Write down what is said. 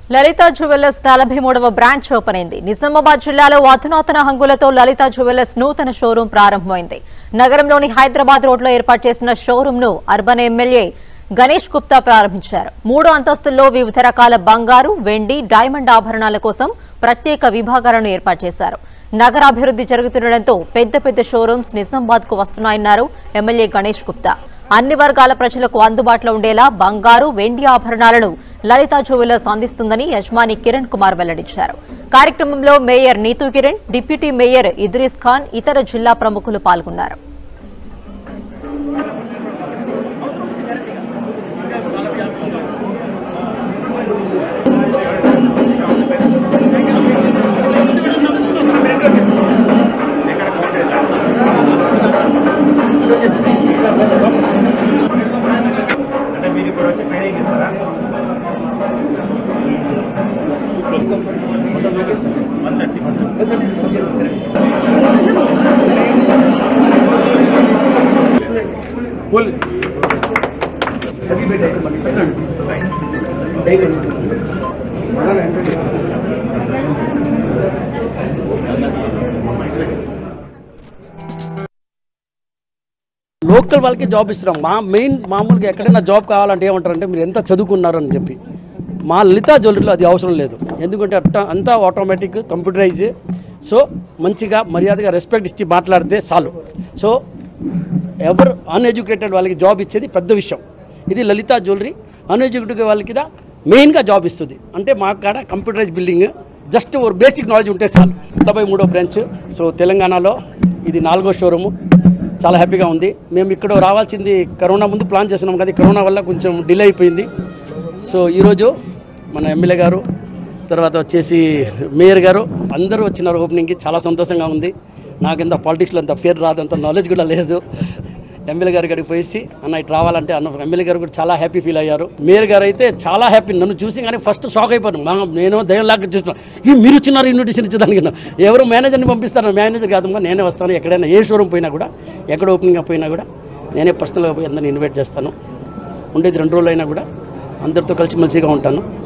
లలిత jewellers నలభై మూడవ branch open అయింది నిజామాబాద్ జిల్లాలో అధునాతన హంగులతో లలిత జ్యువెలర్స్ నూతన షోరూం ప్రారంభమైంది నగరంలోని హైదరాబాద్ రోడ్లో ఏర్పాటు చేసిన షోరూం ను అర్బన్ ఎమ్మెల్యే గణేష్ గుప్తా ప్రారంభించారు మూడో అంతస్తుల్లో వివిధ రకాల బంగారు వెండి డైమండ్ ఆభరణాల కోసం ప్రత్యేక విభాగాలను ఏర్పాటు చేశారు నగరాభివృద్ధి జరుగుతుండటంతో పెద్ద పెద్ద షోరూమ్స్ నిజామాబాద్ కు వస్తున్నాయన్నారు ఎమ్మెల్యే గణేష్ గుప్తా అన్ని వర్గాల ప్రజలకు అందుబాటులో ఉండేలా బంగారు వెండి ఆభరణాలను లలిత జ్యువెలర్స్ అందిస్తుందని యజమాని కిరణ్ కుమార్ వెల్లడించారు కార్యక్రమంలో mayor Neetu Kiran deputy mayor Idrees Khan ఇతర జిల్లా ప్రముఖులు పాల్గొన్నారు అంటే మీరు ఇప్పుడు వచ్చి ట్రైనింగ్ ఇస్తారా వన్ థర్టీ లోకల్ వాళ్ళకి జాబ్ ఇస్తున్నాం మా మెయిన్ మామూలుగా ఎక్కడైనా జాబ్ కావాలంటే ఏమంటారంటే మీరు ఎంత చదువుకున్నారు అని చెప్పి మా లలితా జ్యువెలరీలో అది అవసరం లేదు ఎందుకంటే అట్ట అంతా ఆటోమేటిక్ కంప్యూటరైజ్ సో మంచిగా మర్యాదగా రెస్పెక్ట్ ఇచ్చి మాట్లాడితే చాలు సో ఎవరు అన్ఎడ్యుకేటెడ్ వాళ్ళకి జాబ్ ఇచ్చేది పెద్ద విషయం ఇది లలితా జ్యువెలరీ అన్ఎడ్యుకేటెడ్ వాళ్ళకి దా మెయిన్గా జాబ్ ఇస్తుంది అంటే మా కాడ కంప్యూటరైజ్ బిల్డింగ్ జస్ట్ ఒక బేసిక్ నాలెడ్జ్ ఉంటే చాలు డెబ్బై మూడో బ్రాంచ్ సో తెలంగాణలో ఇది నాలుగో షోరూము చాలా హ్యాపీగా ఉంది మేము ఇక్కడ రావాల్సింది కరోనా ముందు ప్లాన్ చేస్తున్నాం కానీ కరోనా వల్ల కొంచెం డిలే అయిపోయింది సో ఈరోజు మన ఎమ్మెల్యే గారు తర్వాత వచ్చేసి మేయర్ గారు అందరూ వచ్చినారు ఓపెనింగ్కి చాలా సంతోషంగా ఉంది నాకింత పాలిటిక్స్లో అంత ఫేర్ రాదు అంత నాలెడ్జ్ కూడా లేదు ఎమ్మెల్యే గారి గడికి పోయేసి అన్న ఇటు రావాలంటే అన్న ఎమ్మెల్యే గారు కూడా చాలా హ్యాపీ ఫీల్ అయ్యారు మేయర్ గారు అయితే చాలా హ్యాపీ నన్ను చూసి కానీ ఫస్ట్ షాక్ అయిపోయాను మా నేను దయ్యంలాగా చూస్తున్నాను ఈ మీరు వచ్చినారు ఇన్విటేషన్ ఇచ్చేదానికి ఎవరు మేనేజర్ని పంపిస్తారు మేనేజర్ కాదు నేనే వస్తాను ఎక్కడైనా ఏ షోరూమ్ పోయినా కూడా ఎక్కడ ఓపెనింగ్ పోయినా కూడా నేనే పర్సనల్గా పోయి అందరిని ఇన్వైట్ చేస్తాను ఉండేది రెండు రోజులు అయినా కూడా అందరితో కలిసిమెలిసిగా ఉంటాను